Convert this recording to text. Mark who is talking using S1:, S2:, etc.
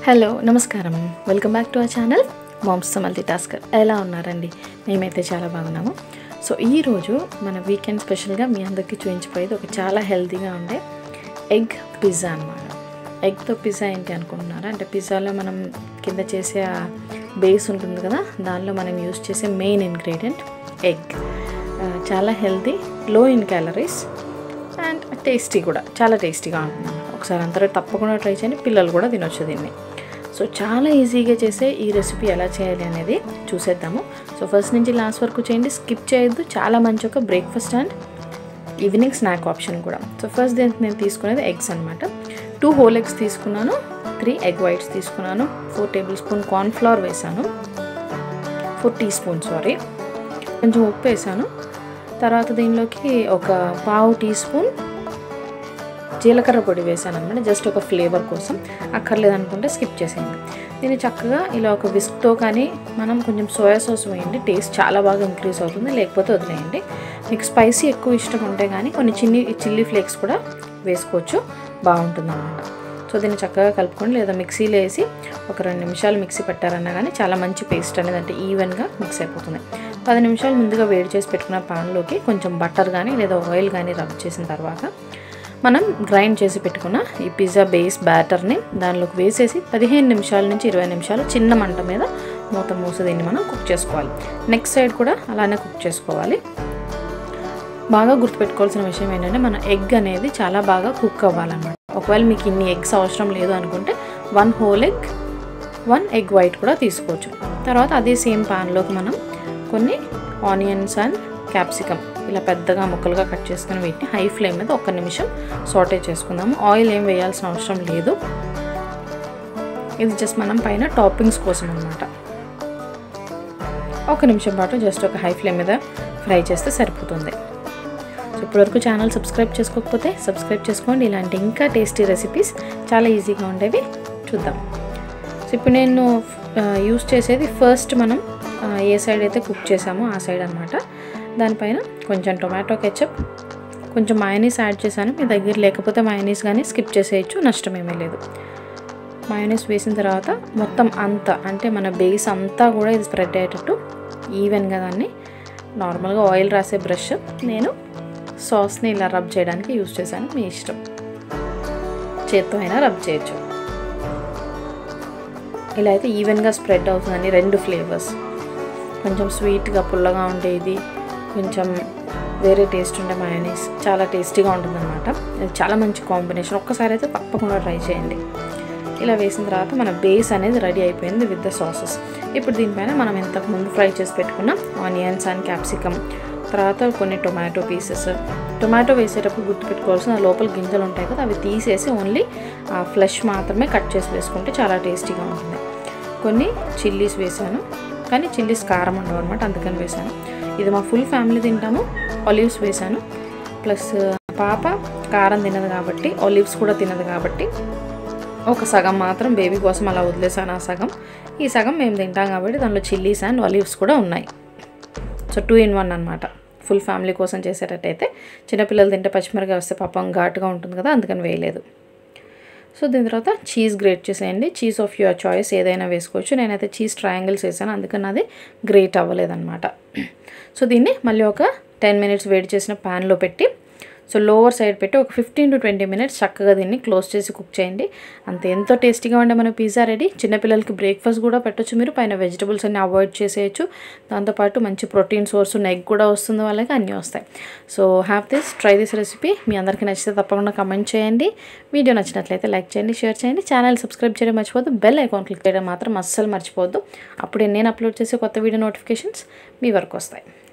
S1: hello నమస్కారం welcome back to our channel moms multitasker ఎలా ఉన్నారండి మేమైతే చాలా బాగున్నాము సో ఈరోజు మన వీకెండ్ స్పెషల్గా మీ అందరికీ చూపించిపోయేది ఒక చాలా హెల్తీగా ఉండే ఎగ్ పిజ్జా అనమాట ఎగ్తో పిజ్జా ఏంటి అనుకుంటున్నారా అంటే పిజ్జాలో మనం కింద చేసే ఆ బేస్ ఉంటుంది కదా దానిలో మనం యూస్ చేసే మెయిన్ ఇంగ్రీడియంట్ ఎగ్ చాలా healthy low in calories and tasty కూడా చాలా టేస్టీగా ఉంటుంది ఒకసారి అందరూ తప్పకుండా ట్రై చేయండి పిల్లలు కూడా తినొచ్చు దీన్ని సో చాలా ఈజీగా చేసే ఈ రెసిపీ ఎలా చేయాలి అనేది చూసేద్దాము సో ఫస్ట్ నుంచి లాస్ట్ వరకు చేయండి స్కిప్ చేయొద్దు చాలా మంచి ఒక breakfast and evening snack option కూడా సో ఫస్ట్ దీనికి నేను తీసుకునేది ఎగ్స్ అనమాట టూ హోల్ ఎగ్స్ తీసుకున్నాను త్రీ ఎగ్ వైట్స్ తీసుకున్నాను ఫోర్ టేబుల్ స్పూన్ కార్న్ఫ్లవర్ వేసాను ఫోర్ టీ స్పూన్ సారీ కొంచెం ఉప్పు వేసాను తర్వాత దీనిలోకి ఒక పావు టీ స్పూన్ జీలకర్ర పొడి వేసాను అనమాట జస్ట్ ఒక ఫ్లేవర్ కోసం అక్కర్లేదనుకుంటే స్కిప్ చేసేయండి దీన్ని చక్కగా ఇలా ఒక విస్క్తో కానీ మనం కొంచెం సోయా సాస్ వేయండి టేస్ట్ చాలా బాగా ఇంక్రీజ్ అవుతుంది లేకపోతే వదిలేయండి మీకు స్పైసీ ఎక్కువ ఇష్టం ఉంటే కానీ కొన్ని చిన్ని చిల్లీ ఫ్లేక్స్ కూడా వేసుకోవచ్చు బాగుంటుంది అన్నమాట సో దీన్ని చక్కగా కలుపుకోండి లేదా మిక్సీలో వేసి ఒక రెండు నిమిషాలు మిక్సీ పెట్టారన్నా కానీ చాలా మంచి పేస్ట్ అనేది అంటే ఈవెన్గా మిక్స్ అయిపోతుంది పది నిమిషాలు ముందుగా వేడి చేసి పెట్టుకున్న పాన్లోకి కొంచెం బటర్ కానీ లేదా ఆయిల్ కానీ రబ్ చేసిన తర్వాత మనం గ్రైండ్ చేసి పెట్టుకున్న ఈ పిజ్జా బేస్ బ్యాటర్ని దానిలోకి వేసేసి పదిహేను నిమిషాల నుంచి ఇరవై నిమిషాలు చిన్న మంట మీద మూత మూసి దీన్ని మనం కుక్ చేసుకోవాలి నెక్స్ట్ సైడ్ కూడా అలానే కుక్ చేసుకోవాలి బాగా గుర్తుపెట్టుకోవాల్సిన విషయం ఏంటంటే మన ఎగ్ అనేది చాలా బాగా కుక్ అవ్వాలన్నమాట ఒకవేళ మీకు ఇన్ని ఎగ్స్ అవసరం లేదు అనుకుంటే one whole egg one egg white కూడా తీసుకోవచ్చు తర్వాత అదే సేమ్ పాన్లోకి మనం కొన్ని ఆనియన్స్ అండ్ క్యాప్సికమ్ ఇలా పెద్దగా ముక్కలుగా కట్ చేసుకుని వీటిని హై ఫ్లేమ్ మీద ఒక నిమిషం సాటే చేసుకుందాము ఆయిల్ ఏం వేయాల్సిన అవసరం లేదు ఇది జస్ట్ మనం పైన టాపింగ్స్ కోసం అనమాట ఒక నిమిషం పాటు జస్ట్ ఒక హై ఫ్లేమ్ మీద ఫ్రై చేస్తే సరిపోతుంది సో ఇప్పటివరకు ఛానల్ సబ్స్క్రైబ్ చేసుకోకపోతే సబ్స్క్రైబ్ చేసుకోండి ఇలాంటి ఇంకా టేస్టీ రెసిపీస్ చాలా ఈజీగా ఉండేవి చూద్దాం సో ఇప్పుడు నేను యూస్ చేసేది ఫస్ట్ మనం ఏ సైడ్ అయితే కుక్ చేసామో ఆ సైడ్ అనమాట దానిపైన కొంచెం టొమాటో కెచప్ కొంచెం మయనీస్ యాడ్ చేశాను మీ దగ్గర లేకపోతే మయనీస్ కానీ స్కిప్ చేసేయచ్చు నష్టమేమీ లేదు మయోనీస్ వేసిన తర్వాత మొత్తం అంతా అంటే మన బేస్ అంతా కూడా ఇది స్ప్రెడ్ అయ్యేటట్టు ఈవెన్గా దాన్ని నార్మల్గా ఆయిల్ రాసే బ్రష్ నేను సాస్ని ఇలా రబ్ చేయడానికి యూజ్ చేశాను మీ ఇష్టం చేత్తో అయినా రబ్ చేయొచ్చు ఇలా అయితే ఈవెన్గా స్ప్రెడ్ అవుతుందండి రెండు ఫ్లేవర్స్ కొంచెం స్వీట్గా పుల్లగా ఉండేది కొంచెం వేరే టేస్ట్ ఉండే మయోనీస్ చాలా టేస్టీగా ఉంటుందన్నమాట ఇది చాలా మంచి కాంబినేషన్ ఒక్కసారి అయితే తప్పకుండా ట్రై చేయండి ఇలా వేసిన తర్వాత మన బేస్ అనేది రెడీ అయిపోయింది విత్ ద సాసెస్ ఇప్పుడు దీనిపైన మనం ఇంతకు ముందు ఫ్రై చేసి పెట్టుకున్న ఆనియన్స్ అండ్ క్యాప్సికమ్ తర్వాత కొన్ని టొమాటో పీసెస్ టొమాటో వేసేటప్పుడు గుర్తుపెట్టుకోవాల్సిన లోపల గింజలు ఉంటాయి కదా అవి తీసేసి ఓన్లీ ఆ ఫ్లెష్ మాత్రమే కట్ చేసి వేసుకుంటే చాలా టేస్టీగా ఉంటుంది కొన్ని చిల్లీస్ వేసాను కానీ చిల్లీస్ కారం ఉండవు అనమాట అందుకని వేసాను ఇది మా ఫుల్ ఫ్యామిలీ తింటాము ఆలివ్స్ వేసాను ప్లస్ పాప కారం తినదు కాబట్టి ఆలివ్స్ కూడా తినదు కాబట్టి ఒక సగం మాత్రం బేబీ కోసం అలా వదిలేసాను ఆ సగం ఈ సగం మేము తింటాం కాబట్టి దానిలో చిల్లీస్ అండ్ ఆలివ్స్ కూడా ఉన్నాయి సో టూ ఇన్ వన్ అనమాట ఫుల్ ఫ్యామిలీ కోసం చేసేటట్టయితే చిన్నపిల్లలు తింటే పచ్చిమిరకాయ వస్తే పాపం ఘాటుగా ఉంటుంది కదా అందుకని వేయలేదు సో దీని తర్వాత చీజ్ గ్రేట్ చేసేయండి చీజ్ ఆఫ్ యువర్ చాయిస్ ఏదైనా వేసుకోవచ్చు నేనైతే చీజ్ ట్రయాంగిల్స్ వేసాను అందుకని అది గ్రేట్ అవ్వలేదన్నమాట సో దీన్ని మళ్ళీ ఒక టెన్ మినిట్స్ వేడి చేసిన ప్యాన్లో పెట్టి సో లోవర్ సైడ్ పెట్టి ఒక ఫిఫ్టీన్ టు ట్వంటీ మినిట్స్ చక్కగా దీన్ని క్లోజ్ చేసి కుక్ చేయండి అంతే ఎంతో టేస్టీగా ఉండే మన పిజ్జా రెడీ చిన్నపిల్లలకి బ్రేక్ఫాస్ట్ కూడా పెట్టొచ్చు మీరు పైన వెజిటబుల్స్ అన్ని అవాయిడ్ చేసేయచ్చు దాంతోపాటు మంచి ప్రోటీన్ సోర్స్ ఉన్న ఎగ్ కూడా వస్తుంది వాళ్ళకి అన్నీ వస్తాయి so have this try this recipe మీ అందరికీ నచ్చితే తప్పకుండా కమెంట్ చేయండి వీడియో నచ్చినట్లయితే లైక్ చేయండి షేర్ చేయండి ఛానల్ సబ్స్క్రైబ్ చేయడం మర్చిపోద్దు బెల్ ఐకాన్ క్లిక్ చేయడం మాత్రం అస్సలు మర్చిపోవద్దు అప్పుడే నేను అప్లోడ్ చేసే కొత్త వీడియో నోటిఫికేషన్స్ మీ వరకు వస్తాయి